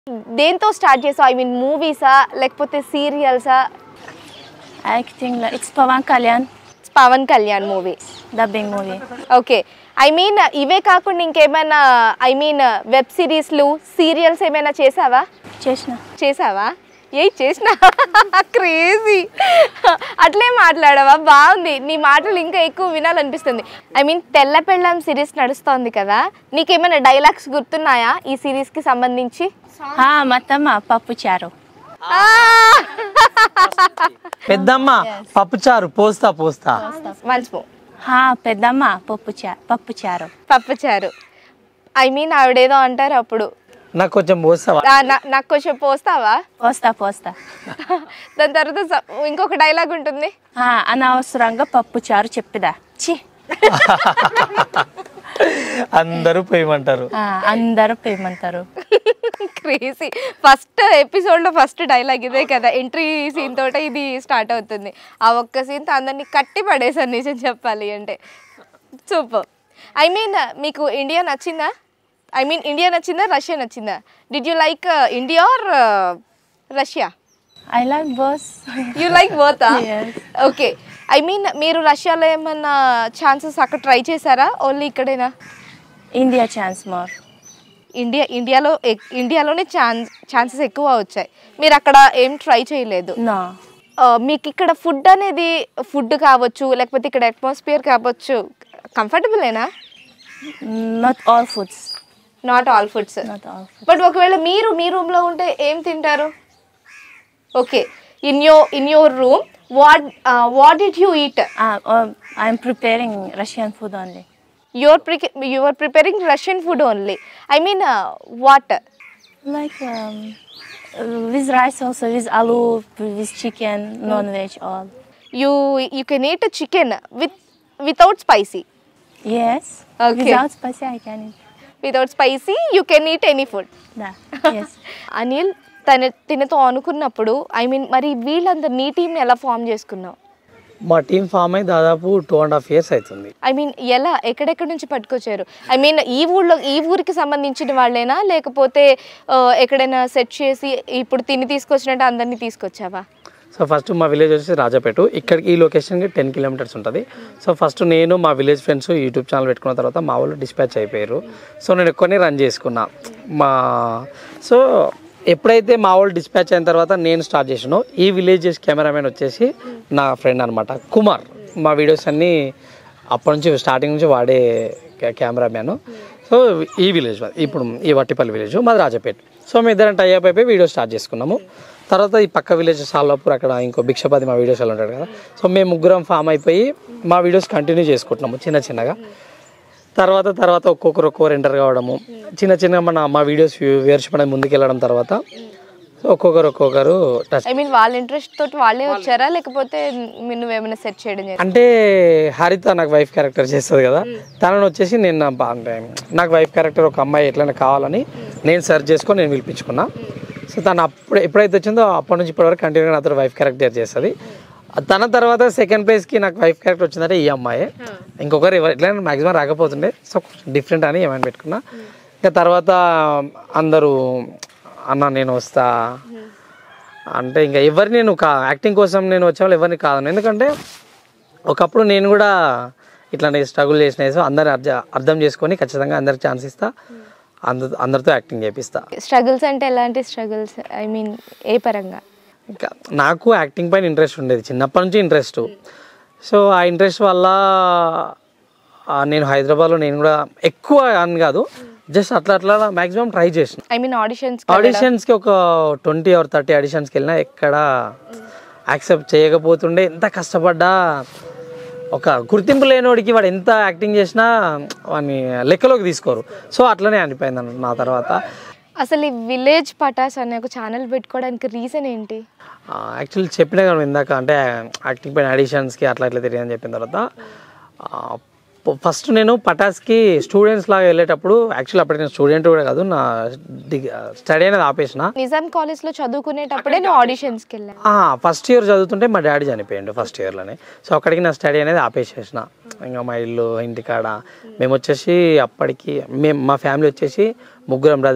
దేంతో స్టార్ట్ చేసావు I mean మూవీసా లేకపోతే సీరియల్సా Acting, like, it's Pawan Kalyan, Pawan Kalyan movie dubbing movie. Okay I mean ఇవే కాకుండా ఇంకేమైనా ఐ మీన్ వెబ్ సిరీస్లు సీరియల్స్ ఏమైనా చేసావా చేసిన చేసావా ఏ చేసినా క్రేజీ అట్లే మాట్లాడవా బాగుంది నీ మాటలు ఇంకా ఎక్కువ వినాలనిపిస్తుంది ఐ మీన్ తెల్ల పెళ్ళం సిరీస్ నడుస్తోంది కదా నీకేమైనా డైలాగ్స్ గుర్తున్నాయా ఈ సిరీస్కి సంబంధించి హా మత్తమ్మ పప్పు చారు ఆ! పెద్దమ్మ పప్పుచారు పోస్తా పోస్తా Once more. హా పెద్దమ్మ పప్పు చా పప్పు చారు పప్పుచారు ఐ మీన్ ఆవిడేదో అంటారు అప్పుడు నాకు కొంచెం పోస్తావా ఆ, నా- నాకు కొంచెం పోస్తావా పోస్తా పోస్తా దాని తర్వాత స- ఇంకొక డైలాగ్ ఉంటుంది హా అనవసరంగా పప్పు చారు చెప్పిదా చి అందరూ పోయమంటారు హా, అందరూ పేమంటారు క్రేజీ ఫస్ట్ ఎపిసోడ్లో ఫస్ట్ డైలాగ్ ఇదే కదా ఎంట్రీ సీన్ తోట ఇది స్టార్ట్ అవుతుంది ఆ ఒక్క సీన్తో అందరినీ కట్టి పడేసాను నిజం చెప్పాలి అంటే సూపర్ ఐ మీన్ మీకు ఇండియా నచ్చిందా ఐ మీన్ ఇండియా నచ్చిందా రష్యా నచ్చిందా did you like India or Russia I like both you like both Yes. Okay I mean మీరు రష్యాలో ఏమన్నా ఛాన్సెస్ అక్కడ ట్రై చేశారా ఓన్లీ ఇక్కడేనా ఇండియా ఛాన్స్ మోర్ ఇండియా ఇండియాలో ఎక్- ఇండియాలోనే ఛాన్స్ ఛాన్సెస్ ఎక్కువ వచ్చాయి మీరు అక్కడ ఏం ట్రై చేయలేదు నో ఆ, మీకు ఇక్కడ ఫుడ్ అనేది ఫుడ్ కావచ్చు లేకపోతే ఇక్కడ అట్మాస్ఫియర్ కావచ్చు కంఫర్టబులేనా not all foods not all foods not all but ఒకవేళ మీరు మీ రూమ్లో ఉంటే ఏం తింటారు okay in your in your room what what did you eat I'm preparing Russian food only your pre your preparing Russian food only I mean what Like um, with rice also, with aloo, with chicken, non-veg, all. You you can eat chicken with without spicy Yes. Okay. Without spicy, I can eat without spicy you can eat any food that. Yes. Anil తన తినతో అనుకున్నప్పుడు I mean మరి వీళ్ళందరు నీ టీంని ఎలా form చేసుకున్నావు మా team form అయి దాదాపు టూ అండ్ హాఫ్ ఇయర్స్ అవుతుంది ఐ మీన్ ఎలా ఎక్కడెక్కడి నుంచి పట్టుకొచ్చారు ఐ మీన్ ఈ ఊళ్ళో ఈ ఊరికి సంబంధించిన వాళ్ళేనా లేకపోతే ఆ, ఎక్కడైనా సెట్ చేసి ఇప్పుడు తిని తీసుకొచ్చినట్టు అందరినీ తీసుకొచ్చావా సో ఫస్ట్ మా విలేజ్ వచ్చేసి రాజాపేట ఇక్కడికి ఈ లొకేషన్కి టెన్ కిలోమీటర్స్ ఉంటుంది సో ఫస్ట్ నేను మా విలేజ్ ఫ్రెండ్స్ యూట్యూబ్ ఛానల్ పెట్టుకున్న తర్వాత మా వాళ్ళు డిస్పాచ్ అయిపోయారు సో నేను ఎక్కువనే రన్ చేసుకున్నా మా సో ఎప్పుడైతే మా వాళ్ళు డిస్పాచ్ అయిన తర్వాత నేను స్టార్ట్ చేసానో ఈ విలేజ్ కెమెరామెన్ వచ్చేసి నా ఫ్రెండ్ అనమాట కుమార్ మా వీడియోస్ అన్నీ అప్పటి నుంచి స్టార్టింగ్ నుంచి వాడే కెమెరామ్యాన్ సో ఈ విలేజ్ మాది. ఇప్పుడు ఈ వట్టిపల్లి విలేజ్ మాది రాజపేట సో మేము ఇద్దరం టైఅప్ అయిపోయి వీడియో స్టార్ట్ చేసుకున్నాము తర్వాత ఈ పక్క విలేజ్ సాల్వాపూర్ అక్కడ ఇంకో భిక్షపతి మా వీడియోస్ వాళ్ళు ఉంటాడు కదా సో మేము ముగ్గురం ఫామ్ అయిపోయి మా వీడియోస్ కంటిన్యూ చేసుకుంటున్నాము చిన్న చిన్నగా తర్వాత తర్వాత ఒక్కొక్కరు ఒక్కొక్కరు ఎంటర్ కావడము చిన్న చిన్నగా మన మా వీడియోస్ వ్యూవర్స్ పడే ముందుకు వెళ్ళడం తర్వాత సో ఒక్కొక్కరు ఒక్కొక్కరు టచ్ ఐ మీన్ వాళ్ళ ఇంట్రెస్ట్ తోటి వాళ్ళే వచ్చారా లేకపోతే మీ- నువ్వేమైనా సెట్ చేయడం జరిగిందా? అంటే హరిత నాకు వైఫ్ క్యారెక్టర్ చేస్తుంది కదా తనని వచ్చేసి నేను నా బా- అంటే నాకు వైఫ్ క్యారెక్టర్ ఒక అమ్మాయి ఎట్లైనా కావాలని నేను సెర్చ్ చేసుకొని నేను పిలిపించుకున్నా సో తను అప్పుడు ఎప్పుడైతే వచ్చిందో అప్పటి నుంచి ఇప్పటివరకు కంటిన్యూగా నాతో వైఫ్ క్యారెక్టర్ చేస్తుంది తన తర్వాత సెకండ్ ప్లేస్కి నాకు వైఫ్ క్యారెక్టర్ వచ్చిందంటే ఈ అమ్మాయి ఇంకొకరు ఎవరు ఎట్లయినా మ్యాక్సిమం రాకపోతుండే సో డిఫరెంట్ అని ఏమైనా పెట్టుకున్నా ఇంకా తర్వాత అందరూ అన్న నేను వస్తా అంటే ఇంకా ఎవరిని నేను కా యాక్టింగ్ కోసం నేను వచ్చే వాళ్ళు ఎవరిని కాదు ఎందుకంటే ఒకప్పుడు నేను కూడా ఇట్లానే స్ట్రగుల్ చేసిన సో అందరు అర్థ అర్థం చేసుకొని ఖచ్చితంగా అందరికి ఛాన్స్ ఇస్తా అందరు అందరితో యాక్టింగ్ చేపిస్తా స్ట్రగుల్స్ అంటే ఎలాంటి స్ట్రగుల్స్ ఐ మీన్ ఏ పరంగా ఇంకా నాకు యాక్టింగ్ పైన ఇంట్రెస్ట్ ఉండేది చిన్నప్పటి నుంచి ఇంట్రెస్ట్ సో ఆ ఇంట్రెస్ట్ వల్ల ఆ, నేను హైదరాబాద్లో నేను కూడా ఎక్కువ అని కాదు జస్ట్ అట్లా అట్లా మ్యాక్సిమం ట్రై చేసిన ఐ మీన్ ఆడిషన్స్ ఆడిషన్స్కి ఒక ట్వంటీ ఆర్ థర్టీ ఆడిషన్స్కి వెళ్ళినా ఎక్కడ యాక్సెప్ట్ చేయకపోతుండే ఎంత కష్టపడ్డా ఒక గుర్తింపు లేనివాడికి వాడు ఎంత యాక్టింగ్ చేసినా వాడిని లెక్కలోకి తీసుకోరు సో అట్లనే అనిపోయింది అన్నమాట నా తర్వాత అసలు ఈ విలేజ్ పటాస్ అనే ఒక ఛానల్ పెట్టుకోవడానికి రీజన్ ఏంటి యాక్చువల్లీ చెప్పినా కదా ఇందాక అంటే యాక్టింగ్ పైన ఆడిషన్స్కి అట్లా ఇట్లా తిరిగి చెప్పిన తర్వాత ఫస్ట్ నేను పటాస్కి స్టూడెంట్స్ లాగా వెళ్ళేటప్పుడు యాక్చువల్లీ అప్పుడు నేను స్టూడెంట్ కూడా కాదు నా స్టడీ అనేది ఆపేసిన నిజాం కాలేజ్ లో చదువుకునేటప్పుడే నువ్వు ఆడిషన్స్ కి వెళ్ళా ఫస్ట్ ఇయర్ చదువుతుంటే మా డాడీ చనిపోయిండు ఫస్ట్ ఇయర్లోనే సో అక్కడికి నా స్టడీ అనేది ఆపేసేసిన ఇంకా మా ఇల్లు ఇంటికాడ మేము వచ్చేసి అప్పటికి మేము మా ఫ్యామిలీ వచ్చేసి ముగ్గురం బ్రదర్స్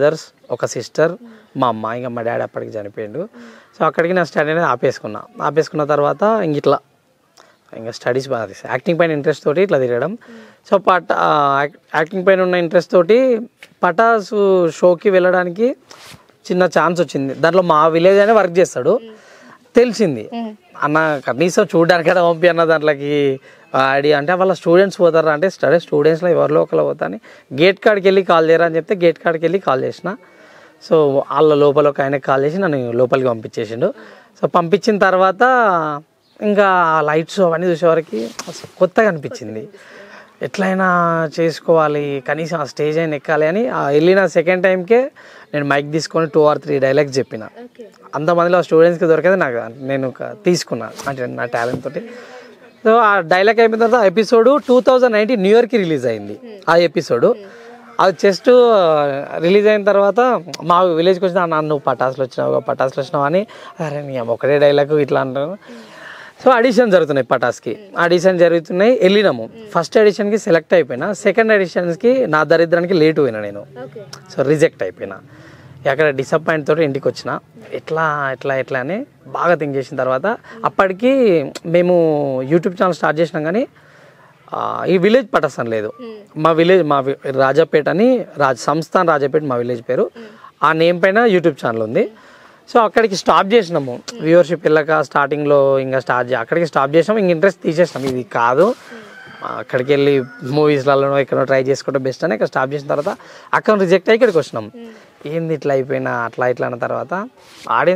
ఒక సిస్టర్ మా అమ్మ ఇంకా మా డాడీ అప్పటికి చనిపోయిండు సో అక్కడికి నా స్టడీ అనేది ఆపేసుకున్నా ఆపేసుకున్న తర్వాత ఇంక ఇట్లా ఇంకా స్టడీస్ బాగా తీసా యాక్టింగ్ పైన ఇంట్రెస్ట్ తోటి ఇట్లా తిరగడం సో పట యాక్టింగ్ పైన ఉన్న ఇంట్రెస్ట్ తోటి పటాసు షోకి వెళ్ళడానికి చిన్న ఛాన్స్ వచ్చింది దాంట్లో మా విలేజ్ అనే వర్క్ చేస్తాడు తెలిసింది అన్న కనీసం చూడడానికి కదా పంపి అన్న దాంట్లోకి ఆడి అంటే వాళ్ళ స్టూడెంట్స్ పోతారా అంటే స్టడీ స్టూడెంట్స్లో ఎవరిలో ఒకరు పోతా అని గేట్ కాడికి వెళ్ళి కాల్ చేయరా అని చెప్తే గేట్ కాడికి వెళ్ళి కాల్ చేసిన సో వాళ్ళ లోపల ఒక ఆయనకి కాల్ చేసి నన్ను లోపలికి పంపించేసిండు సో పంపించిన తర్వాత ఇంకా లైట్స్ అవన్నీ చూసేవారికి అసలు కొత్తగా అనిపించింది ఎట్లయినా చేసుకోవాలి కనీసం ఆ స్టేజ్ అయినా ఎక్కాలి అని ఆ వెళ్ళిన సెకండ్ టైంకే నేను మైక్ తీసుకొని టూ ఆర్ త్రీ డైలాగ్స్ చెప్పిన అంతమందిలో స్టూడెంట్స్కి దొరికేది నాకు నేను ఒక తీసుకున్నా అంటే నా టాలెంట్ తోటి సో ఆ డైలాగ్ అయిపోయిన తర్వాత episode two thousand nineteen new ఇయర్కి రిలీజ్ అయింది ఆ ఎపిసోడ్ అది జస్ట్ రిలీజ్ అయిన తర్వాత మా విలేజ్కి వచ్చిన అన్న నువ్వు పటాసులు వచ్చినావు పటాసులు వచ్చినావు అని అరే నీ అమ్మ ఒకటే డైలాగ్ ఇట్లా అంటాను సో ఆడిషన్ జరుగుతున్నాయి పటాస్కి ఆడిషన్ జరుగుతున్నాయి వెళ్ళినాము ఫస్ట్ ఆడిషన్కి సెలెక్ట్ అయిపోయినా సెకండ్ ఆడిషన్స్కి నా దరిద్రానికి లేట్ పోయినా నేను సో రిజెక్ట్ అయిపోయినా అక్కడ డిసప్పాయింట్ తోటి ఇంటికి వచ్చిన ఎట్లా ఎట్లా ఎట్లా అని బాగా థింక్ చేసిన తర్వాత అప్పటికి మేము యూట్యూబ్ ఛానల్ స్టార్ట్ చేసినాం కానీ ఆ, ఈ విలేజ్ పటసన్ లేదు మా విలేజ్ మా వి- రాజాపేట అని రాజ్ సంస్థాన్ రాజాపేట మా విలేజ్ పేరు ఆ నేమ్ పైన యూట్యూబ్ ఛానల్ ఉంది సో అక్కడికి స్టాప్ చేసినాము వ్యూవర్షిప్ వెళ్ళక స్టార్టింగ్లో ఇంకా స్టార్ట్ చే అక్కడికి స్టాప్ చేసినాము ఇంక ఇంట్రెస్ట్ తీసేసినాం ఇది కాదు అక్కడికి వెళ్ళి మూవీస్లలో ఇక్కడ ట్రై చేసుకుంటే బెస్ట్ అని ఇక్కడ స్టాప్ చేసిన తర్వాత అక్కడ రిజెక్ట్ అయ్యి ఇక్కడికి వచ్చినాం ఏంది ఇట్లా అయిపోయినా అట్లా ఇట్లా అన్న తర్వాత ఆడి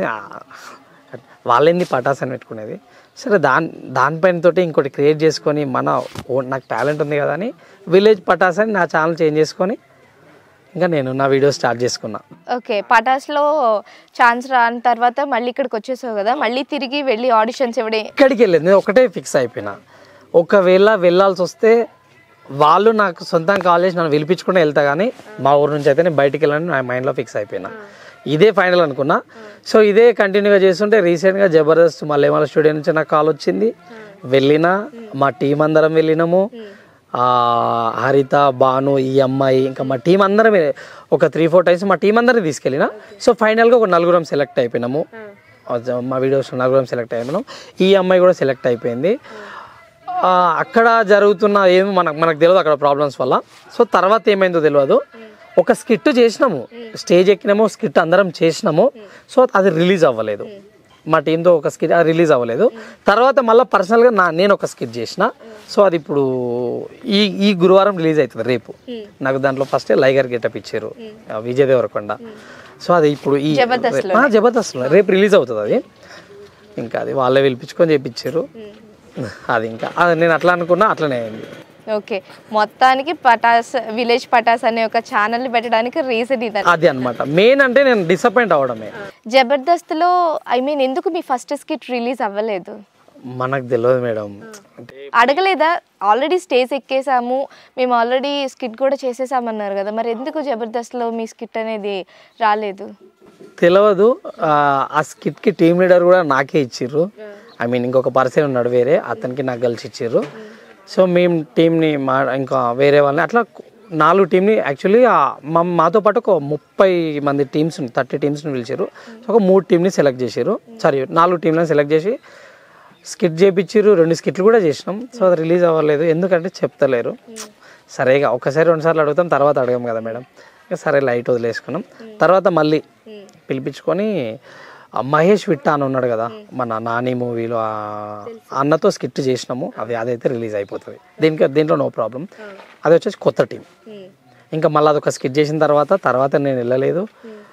వాళ్ళేంది పటాస్ అని పెట్టుకునేది సరే దాని దానిపైన తోటి ఇంకోటి క్రియేట్ చేసుకొని మన ఓ నాకు టాలెంట్ ఉంది కదా అని విలేజ్ పటాస్ అని నా ఛానల్ చేంజ్ చేసుకొని ఇంకా నేను నా వీడియో స్టార్ట్ చేసుకున్నా ఓకే పటాస్లో ఛాన్స్ రాని తర్వాత మళ్ళీ ఇక్కడికి వచ్చేసావు కదా మళ్ళీ తిరిగి వెళ్ళి ఆడిషన్స్ ఇవ్వడే ఇక్కడికి వెళ్ళేది నేను ఒకటే ఫిక్స్ అయిపోయినా ఒకవేళ వెళ్ళాల్సి వస్తే వాళ్ళు నాకు సొంతంగా కాల్ చేసి నన్ను పిలిపించుకుంటే వెళ్తా కానీ మా ఊరు నుంచి అయితే నేను బయటికి వెళ్ళాలని నా మైండ్లో ఫిక్స్ అయిపోయినా ఇదే ఫైనల్ అనుకున్నా సో ఇదే కంటిన్యూగా చేస్తుంటే రీసెంట్గా జబర్దస్త్ మల్లెమాల స్టూడియో నుంచి నాకు కాల్ వచ్చింది వెళ్ళినా మా టీం అందరం వెళ్ళినాము ఆ, హరిత భాను ఈ అమ్మాయి ఇంకా మా టీం అందరం ఒక త్రీ ఫోర్ టైమ్స్ మా టీం అందరిని తీసుకెళ్ళిన సో ఫైనల్గా ఒక నలుగురం సెలెక్ట్ అయిపోయినాము అద- మా వీడియోస్ నలుగురం సెలెక్ట్ అయిపోయినాం ఈ అమ్మాయి కూడా సెలెక్ట్ అయిపోయింది ఆ, అక్కడ జరుగుతున్న ఏమి మనకు మనకు తెలియదు అక్కడ ప్రాబ్లమ్స్ వల్ల సో తర్వాత ఏమైందో తెలియదు ఒక స్కిట్ చేసినాము స్టేజ్ ఎక్కినాము స్కిట్ అందరం చేసినాము సో అది రిలీజ్ అవ్వలేదు మా టీంతో ఒక స్కిట్ రిలీజ్ అవ్వలేదు తర్వాత మళ్ళీ పర్సనల్గా నా నేను ఒక స్కిట్ చేసిన సో అది ఇప్పుడు ఈ ఈ గురువారం రిలీజ్ అవుతుంది రేపు నాకు దాంట్లో ఫస్ట్ లైగర్ గెటప్ ఇచ్చారు ఆ, విజయ్ దేవరకొండ సో అది ఇప్పుడు ఈ జబర్దస్త్లో. ఆ, జబర్దస్త్లో రేపు రిలీజ్ అవుతుంది అది ఇంకా అది వాళ్ళే పిలిపించుకొని చేపించారు అది ఇంకా అది నేను అట్లా అనుకున్నా అట్లనే అయింది ఓకే మొత్తానికి పటాస్ విలేజ్ పటాస్ అనే ఒక ఛానల్ పెట్టడానికి రీజన్ ఇది అది అన్నమాట మెయిన్ అంటే నేను డిసప్పాయింట్ అవ్వడమే జబర్దస్త్లో ఐ మీన్ ఎందుకు మీ ఫస్ట్ స్కిట్ రిలీజ్ అవ్వలేదు మనకు తెలియదు మేడం అంటే అడగలేదా ఆల్రెడీ స్టేజ్ ఎక్కేసాము మేము ఆల్రెడీ స్కిట్ కూడా చేసేసామన్నారు కదా మరి ఎందుకు జబర్దస్త్లో మీ స్కిట్ అనేది రాలేదు తెలియదు ఆ, ఆ స్కిట్కి టీమ్ లీడర్ కూడా నాకే ఇచ్చిర్రు ఐ మీన్ ఇంకొక పర్సన్ ఉన్నాడు వేరే అతనికి నాకు కలిసి ఇచ్చిర్రు సో మేము టీంని మా ఇంకా వేరే వాళ్ళని అట్లా నాలుగు టీంని యాక్చువల్లీ మా మాతో పాటు ఒక ముప్పై మంది టీమ్స్ థర్టీ టీమ్స్ని పిలిచారు సో ఒక మూడు టీంని సెలెక్ట్ చేశారు సారీ నాలుగు టీంలను సెలెక్ట్ చేసి స్కిట్ చేపించారు రెండు స్కిట్లు కూడా చేసినాం సో అది రిలీజ్ అవ్వలేదు ఎందుకంటే చెప్తలేరు సరేగా ఒకసారి రెండుసార్లు అడుగుతాం తర్వాత అడగం కదా మేడం ఇక సరే లైట్ వదిలేసుకున్నాం తర్వాత మళ్ళీ పిలిపించుకొని ఆ మహేష్ విట్ట అని ఉన్నాడు కదా మన నాని మూవీలో ఆ అన్నతో స్కిట్ చేసినాము అది అదైతే రిలీజ్ అయిపోతుంది దీనికి దీంట్లో నో ప్రాబ్లం అది వచ్చేసి కొత్త టీం ఇంకా మళ్ళీ అదొక స్కిట్ చేసిన తర్వాత తర్వాత నేను వెళ్ళలేదు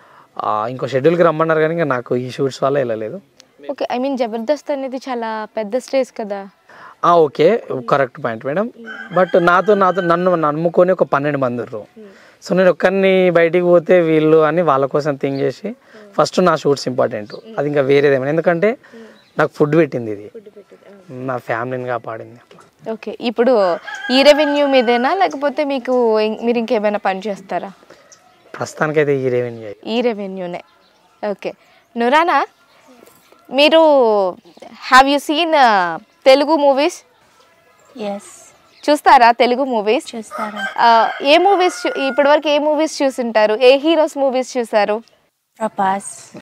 ఆ, ఇంకో షెడ్యూల్కి రమ్మన్నారు కానీ ఇంకా నాకు ఈ షూట్స్ వల్ల వెళ్ళలేదు ఓకే ఐ మీన్ జబర్దస్త్ అనేది చాలా పెద్ద స్టేజ్ కదా ఆ, okay correct point madam but నాతో నాతో నన్ను నమ్ముకొని ఒక పన్నెండు మంది ఉర్రు సో నేను ఒక్కరిని బయటికి పోతే వీళ్ళు అని వాళ్ళ కోసం థింక్ చేసి ఫస్ట్ నా షూట్స్ ఇంపార్టెంట్ అది ఇంకా వేరేదేమైనా ఎందుకంటే నాకు ఫుడ్ పెట్టింది ఇది నా ఫ్యామిలీని కాపాడింది అట్లా ఓకే ఇప్పుడు ఈ రెవెన్యూ మీదేనా లేకపోతే మీకు ఇం- మీరు ఇంకేమైనా పని చేస్తారా ప్రస్తుతానికైతే ఈ రెవెన్యూ ఈ రెవెన్యూనే ఓకే నురానా మీరు have you seen Telugu movies Yes. చూస్తారా తెలుగు మూవీస్ చూస్తారా ఏ మూవీస్ ఇప్పటివరకు ఏ మూవీస్ చూసుంటారు ఏ హీరోస్ మూవీస్ చూసారు ప్రభాస్